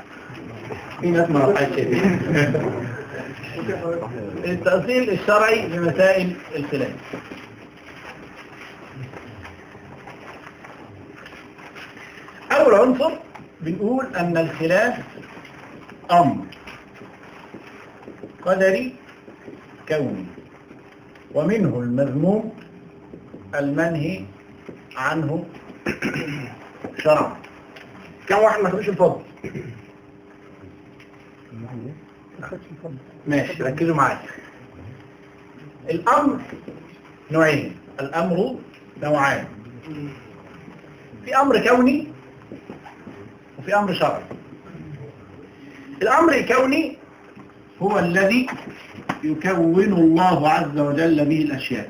B: في ناس ما رفعتش التأصيل الشرعي لمسائل الخلاف أول عنصر بنقول أن الخلاف أمر قدري كوني ومنه المذموم المنهي عنه شرعا كم واحد ما خدوش الفضل ماشي ركزوا معايا الأمر نوعين الأمر نوعان في أمر كوني وفي أمر شرعي الأمر الكوني هو الذي يكون الله عز وجل به الأشياء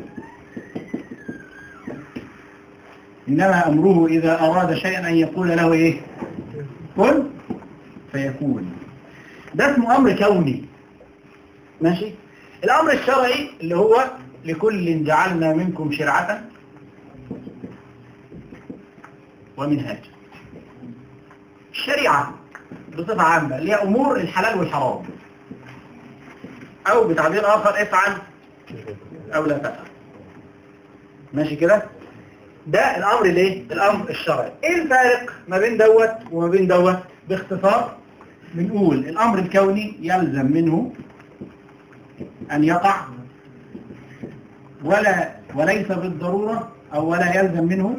B: إنما أمره إذا أراد شيئا أن يقول له إيه كن فيكون ده اسمه أمر كوني ماشي الأمر الشرعي اللي هو لكل جعلنا منكم شرعة ومنهاج الشريعة بصفة عامة اللي هي أمور الحلال والحرام أو بتعبير آخر افعل أو لا تفعل ماشي كده ده الأمر الايه الأمر الشرعي إيه الفارق ما بين دوت وما بين دوت باختصار بنقول الأمر الكوني يلزم منه أن يقع ولا وليس بالضرورة أو ولا يلزم منه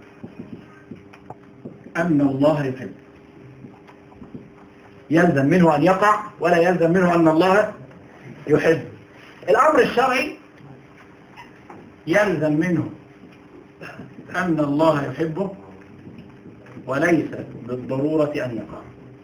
B: أن الله يحب يلزم منه أن يقع ولا يلزم منه أن الله يحب الأمر الشرعي يلزم منه أن الله يحبه وليس بالضرورة أن يقع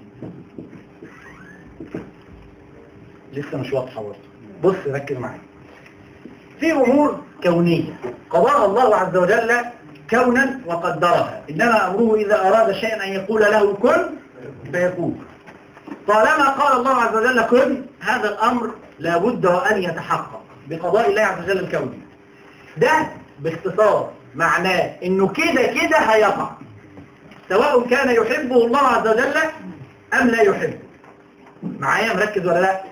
B: لسه مش واضحة برضه بص ركز معايا في أمور كونية قضاها الله عز وجل كونا وقدرها إنما أمره إذا أراد شيئا أن يقول له كن فيكون طالما قال الله عز وجل كن هذا الأمر لابد وأن يتحقق بقضاء الله عز وجل الكوني ده باختصار معناه إنه كده كده هيقع سواء كان يحبه الله عز وجل أم لا يحبه معايا مركز ولا لا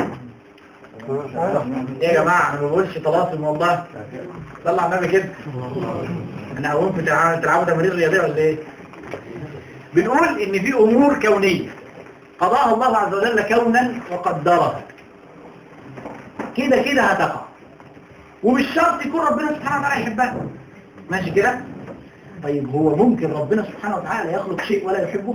B: ايه يا جماعة انا ما بقولش طلاسم والله طلع النبي كده انا اقوم تلعبوا تمارين رياضية ولا ايه بنقول ان في امور كونية قضاها الله عز وجل كونا وقدرها كده كده هتقع ومش شرط يكون ربنا سبحانه وتعالى يحبها ماشي كده طيب هو ممكن ربنا سبحانه وتعالى يخلق شيء ولا يحبه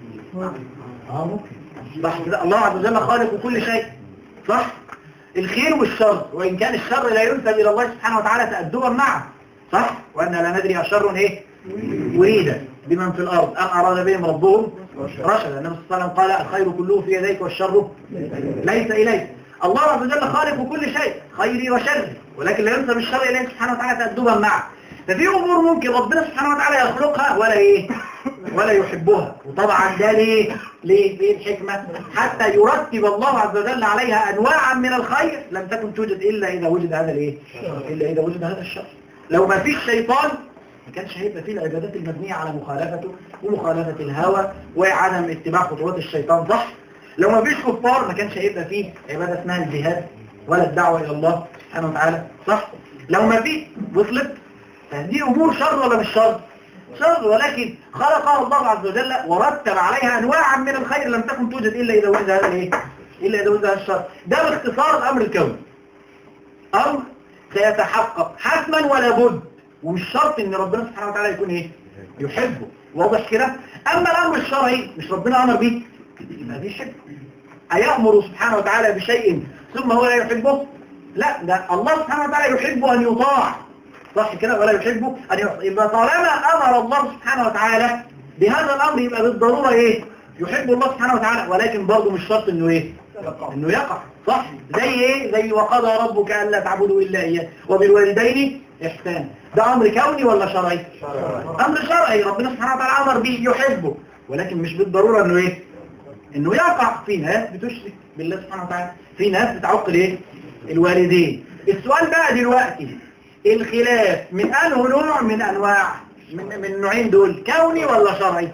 B: اه ممكن صح كده الله عز وجل خالق كل شيء صح الخير والشر وإن كان الشر لا ينسب إلى الله سبحانه وتعالى تأدبا معه صح وأن لا ندري أشر إيه أريد بمن في الأرض أم أراد بهم ربهم رشدا النبي صلى الله عليه وسلم قال الخير كله في يديك والشر ليس إليك الله عز وجل خالق كل شيء خيري وشري ولكن لا ينسب الشر إليه سبحانه وتعالى تأدبا معه ففي أمور ممكن ربنا سبحانه وتعالى يخلقها ولا إيه ولا يحبها وطبعا ده ليه ليه ايه الحكمة حتى يرتب الله عز وجل عليها أنواعا من الخير لم تكن توجد إلا إذا وجد هذا الايه إلا إذا وجد هذا الشر لو ما فيش شيطان ما كانش هيبقى فيه العبادات المبنية على مخالفته ومخالفة الهوى وعدم اتباع خطوات الشيطان صح لو ما فيش كفار ما كانش هيبقى فيه عبادة اسمها الجهاد ولا الدعوة إلى الله سبحانه وتعالى صح لو ما فيه وصلت دي أمور شر ولا مش شر شر ولكن خلقها الله عز وجل ورتب عليها أنواعا من الخير لم تكن توجد إلا إذا وجد هذا الإيه؟ إلا إذا وجد هذا الشر ده باختصار الأمر الكوني أمر سيتحقق حتما ولا بد ومش شرط إن ربنا سبحانه وتعالى يكون إيه؟ يحبه واضح كده أما الأمر الشرعي مش ربنا أمر بيه ما بيحبه أيأمر سبحانه وتعالى بشيء ثم هو لا يحبه لا ده الله سبحانه وتعالى يحب أن يطاع صح كده ولا يحبه أن يحب يبقى طالما أمر الله سبحانه وتعالى بهذا الأمر يبقى بالضرورة إيه يحب الله سبحانه وتعالى ولكن برضه مش شرط إنه إيه إنه يقع صح زي إيه زي وقضى ربك ألا تعبدوا إلا إياه وبالوالدين إحسان ده أمر كوني ولا شرعي أمر شرعي ربنا سبحانه وتعالى أمر به يحبه ولكن مش بالضرورة إنه إيه إنه يقع في ناس بتشرك بالله سبحانه وتعالى في ناس بتعقل إيه الوالدين السؤال بقى دلوقتي الخلاف من أنه نوع من أنواع من, من النوعين دول كوني ولا شرعي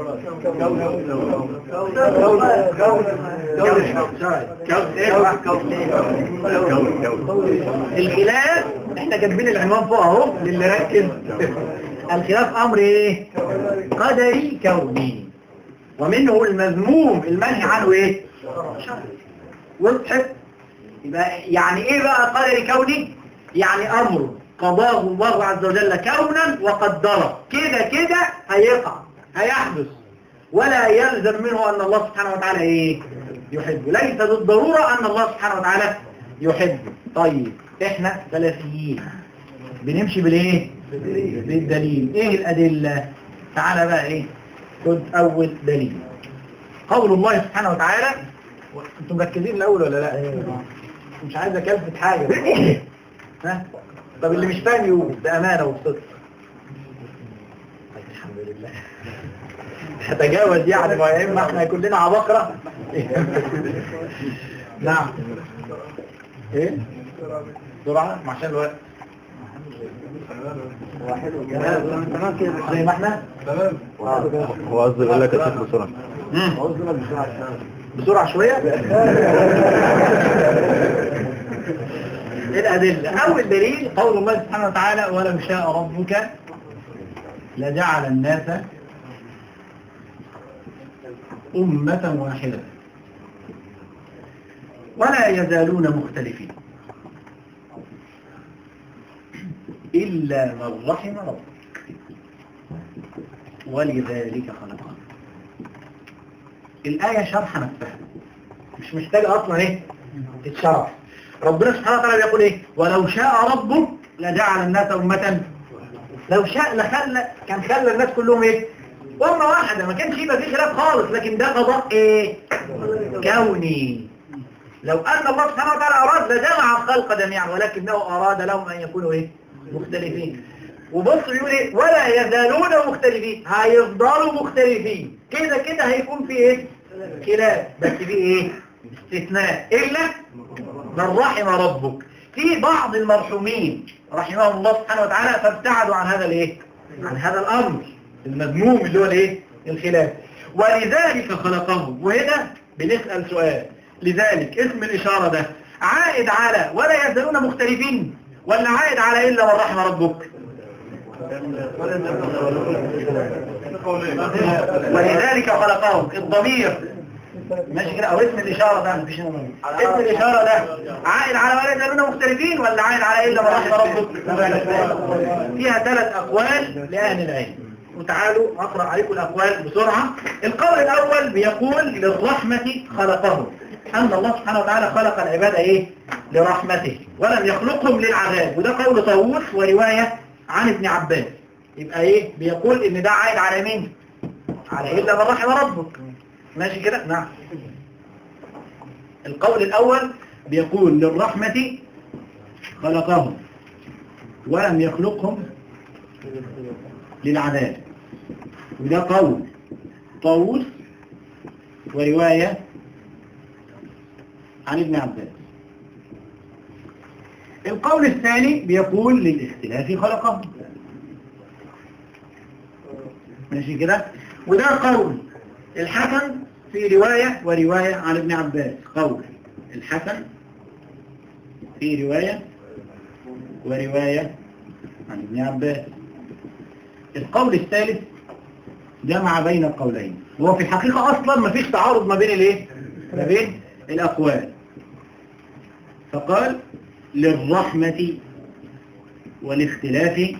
B: الخلاف احنا كاتبين العنوان فوق اهو للي ركز الخلاف امر ايه قدري كوني ومنه المذموم المنهي عنه ايه شرعي وضحت يبقى يعني ايه بقى قدري كوني يعني امر قضاه الله عز وجل كونا وقدره كده كده هيقع هيحدث ولا يلزم منه ان الله سبحانه وتعالى ايه يحبه ليس بالضرورة ان الله سبحانه وتعالى يحبه طيب احنا ثلاثيين بنمشي بالايه بالدليل ايه الادله تعالى بقى ايه خد اول دليل قول الله سبحانه وتعالى انتم مركزين الاول ولا لا مش عايز اكلفت حاجه ها طب اللي مش فاهم يقول بامانه وبصدق طيب الحمد لله هتجاوز يعني ما يا اما احنا كلنا عبقرة نعم ايه بسرعة عشان الوقت
A: تمام كده
B: زي ما احنا
A: تمام
C: هو قصدي يقول لك الشيخ بسرعة
B: بسرعة شوية الأدلة أول دليل قول الله سبحانه وتعالى ولو شاء ربك لجعل الناس أمة واحدة ولا يزالون مختلفين إلا من رحم ربك ولذلك خلقنا الآية شرح نفسها مش محتاجة أصلا إيه تتشرح ربنا سبحانه وتعالى بيقول إيه ولو شاء ربك لجعل الناس أمة لو شاء لخلى كان خلى الناس كلهم إيه أمة واحدة ما كانش يبقى في خلاف خالص لكن ده قضاء إيه كوني لو أن الله سبحانه وتعالى أراد لجمع الخلق جميعا ولكنه أراد لهم أن يكونوا إيه مختلفين وبص بيقول ايه ولا يزالون مختلفين هيفضلوا مختلفين كده كده هيكون في ايه خلاف بس في ايه استثناء الا من رحم ربك في بعض المرحومين رحمهم الله سبحانه وتعالى فابتعدوا عن هذا الايه عن هذا الامر المذموم اللي هو الايه الخلاف ولذلك خلقهم وهنا بنسأل سؤال لذلك اسم الإشارة ده عائد على ولا يزالون مختلفين ولا عائد على إلا من رحم ربك ولذلك خلقهم الضمير ماشي كده او اسم الاشاره ده مفيش نمر اسم الاشاره ده عائد على ولا يزالون مختلفين ولا عائد على الا من رحم ربك فيها ثلاث اقوال لاهل العلم وتعالوا اقرا عليكم الاقوال بسرعه القول الاول بيقول للرحمه خلقهم ان الله سبحانه وتعالى خلق العباد ايه لرحمته ولم يخلقهم للعذاب وده قول طاووس وروايه عن ابن عباس يبقى ايه بيقول ان ده عائد على مين على الا من رحم ربك ماشي كده نعم القول الاول بيقول للرحمة خلقهم ولم يخلقهم للعذاب وده قول طاووس ورواية عن ابن عباس القول الثاني بيقول للاختلاف خلقهم ماشي كده وده قول الحسن في رواية ورواية عن ابن عباس قول الحسن في رواية ورواية عن ابن عباس القول الثالث جمع بين القولين هو في الحقيقة أصلا ما فيش تعارض ما بين الايه ما بين الأقوال فقال للرحمة والاختلاف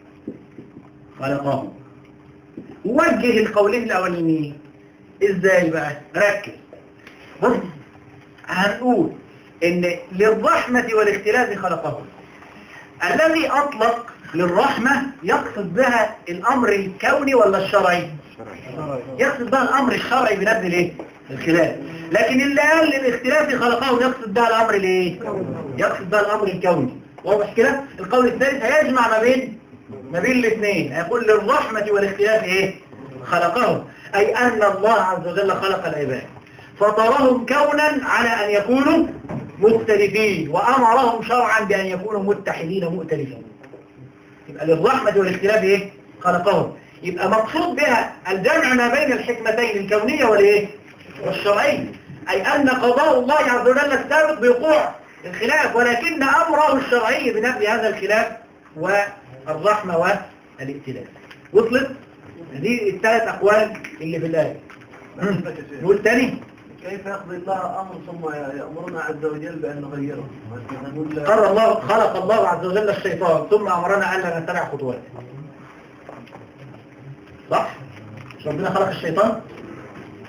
B: خلقهم وجه القولين الأولانيين ازاي بقى ركز بص هنقول ان للرحمة والاختلاف خلقهم الذي اطلق للرحمة يقصد بها الامر الكوني ولا الشرعي يقصد بها الامر الشرعي بنبذ الايه الخلاف لكن اللي قال للاختلاف خلقهم يقصد بها الامر الايه يقصد بها الامر الكوني واضح كده القول الثالث هيجمع ما بين ما بين الاثنين هيقول للرحمة والاختلاف ايه خلقهم أي أن الله عز وجل خلق العباد فطرهم كونا على أن يكونوا مختلفين وأمرهم شرعا بأن يكونوا متحدين مؤتلفين يبقى للرحمة والاختلاف إيه؟ خلقهم يبقى مقصود بها الجمع ما بين الحكمتين الكونية والإيه؟ والشرعية أي أن قضاء الله عز وجل السابق بوقوع الخلاف ولكن أمره الشرعي بنفي هذا الخلاف والرحمة والائتلاف وصلت؟ دي الثلاث أقوال اللي في الآية نقول تاني
D: كيف يقضي الله أمر ثم يأمرنا عز وجل بأن نغيره نقول
B: قال الله خلق الله عز وجل الشيطان ثم أمرنا ألا نتبع خطواته صح؟ مش ربنا خلق الشيطان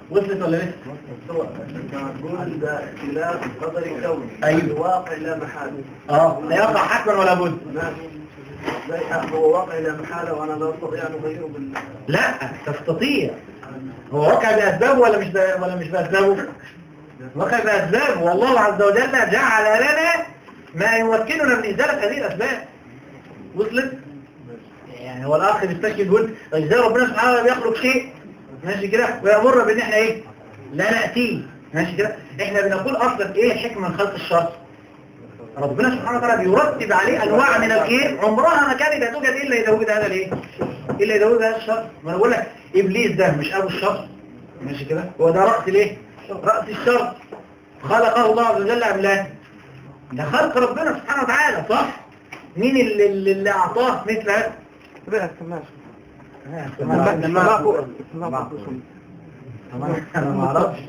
B: وصلت ولا لسه
D: تقول ده خلاف قدري كوني
B: أيوه.
D: الواقع لا محالة
B: اه لا يقع حتما ولا بد
D: ماشي لا هو واقع لا محالة وأنا لا أستطيع أن أغيره بال
B: لا تستطيع هو واقع بأسبابه ولا مش ب... ولا مش بأسبابه واقع بأسبابه والله عز وجل جعل لنا ما يمكننا من إزالة هذه الأسباب وصلت يعني هو الأخ بيستشكي يقول إزاي ربنا سبحانه وتعالى بيخلق شيء ماشي كده ويأمرنا بإن إحنا إيه لا نأتيه ماشي كده إحنا بنقول أصلا إيه الحكمة من خلق الشر ربنا سبحانه وتعالى بيرتب عليه انواع من الخير عمرها ما كانت هتوجد الا اذا وجد هذا الايه الا اذا وجد هذا الشر ما انا بقول لك ابليس ده مش ابو الشر ماشي كده هو ده راس الايه راس الشر خلقه الله عز وجل ام لا ده خلق ربنا سبحانه وتعالى صح مين اللي, اللي اللي اعطاه مثل هذا
A: بقى السماش
B: لما
A: السماع فوق
B: انا ما اعرفش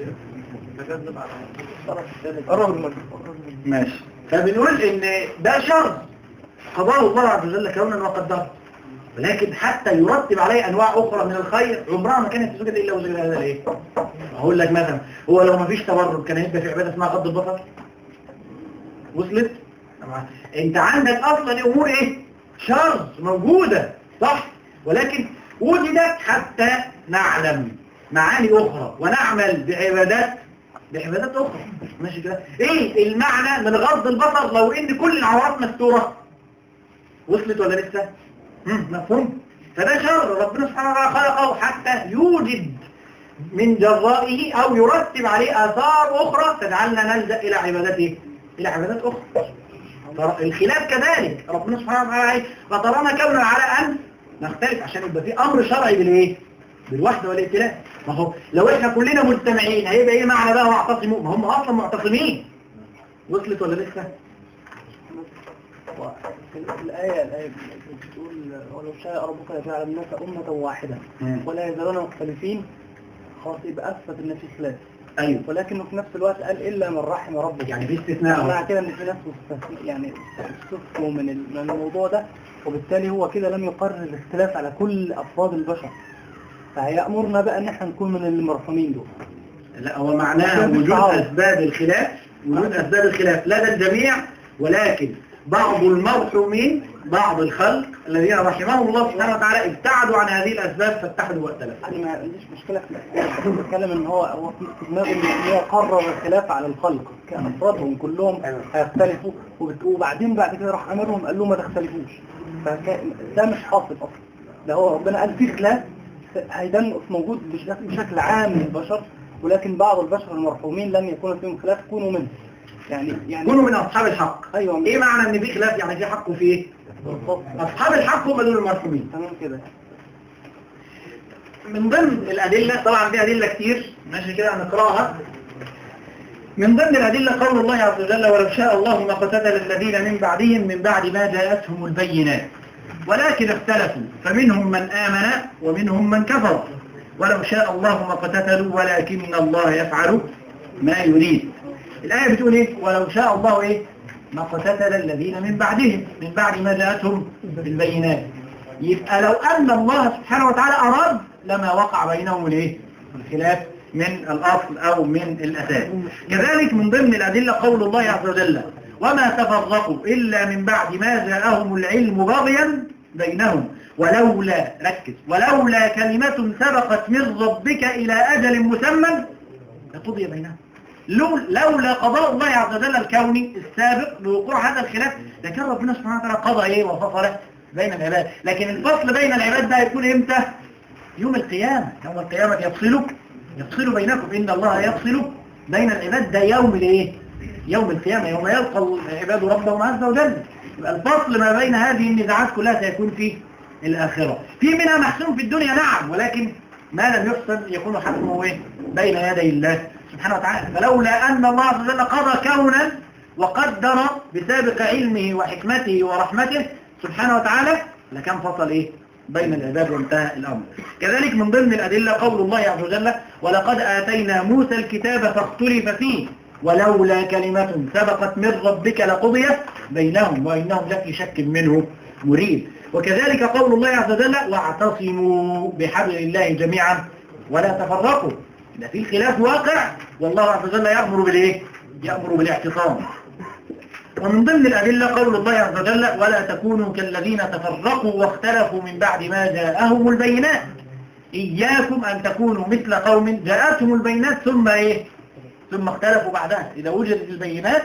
A: قرب المجد
B: ماشي فبنقول ان ده شر قضاه الله عز وجل كونا وقدره ولكن حتى يرتب عليه انواع اخرى من الخير عمرها ما كانت توجد الا وجد هذا الايه هقول لك مثلا هو لو ما فيش تبرد كان هيبقى في عباده اسمها غض البصر وصلت طبعا. انت عندك اصلا امور ايه شر موجوده صح ولكن وجدت حتى نعلم معاني اخرى ونعمل بعبادات بعبادات اخرى ماشي كده ايه المعنى من غض البصر لو ان كل العورات مستوره وصلت ولا لسه مم، مفهوم فده شر ربنا سبحانه وتعالى خلقه حتى يوجد من جرائه او يرتب عليه اثار اخرى تجعلنا نلجا الى عبادات ايه الى عبادات اخرى الخلاف كذلك ربنا سبحانه وتعالى فطرنا كونا على ان نختلف عشان يبقى في امر شرعي بالايه بالوحده والائتلاف ما هو لو احنا كلنا مجتمعين هيبقى ايه معنى بقى واعتصموا ما هم اصلا معتصمين وصلت ولا لسه
A: الآية الآية بتقول ولو شاء ربك لجعل الناس أمة واحدة
B: مم.
A: ولا يزالون مختلفين خلاص يبقى أثبت إن في خلاف
B: ايوه
A: ولكنه في نفس الوقت قال إلا من رحم ربك
B: يعني في استثناء
A: معنى
B: أهو.
A: كده إن في ناس مستثنى يعني استثنوا من ال- من الموضوع ده وبالتالي هو كده لم يقرر الاختلاف على كل أفراد البشر فهيأمرنا بقى إن احنا نكون من المرحومين دول
B: لا هو معناها
A: مش
B: وجود
A: تعارض.
B: اسباب الخلاف وجود اسباب الخلاف لدى الجميع ولكن بعض المرحومين بعض الخلق الذين رحمهم الله سبحانه وتعالى ابتعدوا عن هذه الاسباب فاتحدوا واختلفوا
A: أنا ما عنديش مشكلة في الاختلاف بس بتكلم إن هو هو في دماغه إن هو قرر الخلاف على الخلق كأفرادهم كلهم هيختلفوا وبت- وبعدين بعد كده راح أمرهم قال لهم ما تختلفوش فده مش حاصل أصلا ده هو ربنا قال في خلاف هيدان موجود بشكل- بشكل عام للبشر ولكن بعض البشر المرحومين لم يكون فيهم خلاف كونوا منه يعني يعني
B: كونوا من اصحاب الحق
A: ايوه
B: ايه معنى ان في خلاف يعني في حق وفي ايه
A: بالظبط
B: اصحاب الحق هم دول المرحومين
A: تمام كده
B: من ضمن الأدلة طبعا في أدلة كتير ماشي كده هنقراها من ضمن الأدلة قول الله عز وجل ولو شاء الله ما قتتل الذين من بعدهم من بعد ما جاءتهم البينات ولكن اختلفوا فمنهم من آمن ومنهم من كفر ولو شاء الله ما قتتلوا ولكن الله يفعل ما يريد الآية بتقول إيه ولو شاء الله إيه ما قتتل الذين من بعدهم من بعد ما جاءتهم البينات يبقى لو أن الله سبحانه وتعالى أراد لما وقع بينهم الايه الخلاف من الأصل أو من الأساس كذلك من ضمن الأدلة قول الله عز وجل وما تفرقوا إلا من بعد ما جاءهم العلم بغيا بينهم ولولا ركز ولولا كلمة سبقت من ربك إلى أجل مسمى لقضي بينهم لو- لولا قضاء الله عز وجل الكوني السابق لوقوع هذا الخلاف لكان ربنا سبحانه وتعالى قضى ايه وفصل بين العباد لكن الفصل بين العباد ده هيكون امتى يوم القيامة يوم القيامة يفصل يفصل بينكم إن الله يفصل بين العباد ده يوم الايه يوم القيامة يوم يلقى العباد ربهم عز وجل يبقى الفصل ما بين هذه النزاعات كلها سيكون في الآخرة في منها محسوم في الدنيا نعم ولكن ما لم يحسن يكون حكمه إيه؟ بين يدي الله سبحانه وتعالى فلولا أن الله عز وجل قضى كونا وقدر بسابق علمه وحكمته ورحمته سبحانه وتعالى لكان فصل إيه بين العباد وانتهى الأمر كذلك من ضمن الأدلة قول الله عز وجل ولقد آتينا موسى الكتاب فاختلف فيه ولولا كلمة سبقت من ربك لقضي بينهم وإنهم لفي شك منه مريب وكذلك قول الله عز وجل واعتصموا بحبل الله جميعا ولا تفرقوا إذا في خلاف واقع والله عز وجل يأمر بالإيه؟ يأمر بالاعتصام ومن ضمن الأدلة قول الله عز وجل ولا تكونوا كالذين تفرقوا واختلفوا من بعد ما جاءهم البينات إياكم أن تكونوا مثل قوم جاءتهم البينات ثم إيه ثم اختلفوا بعدها إذا وجدت البينات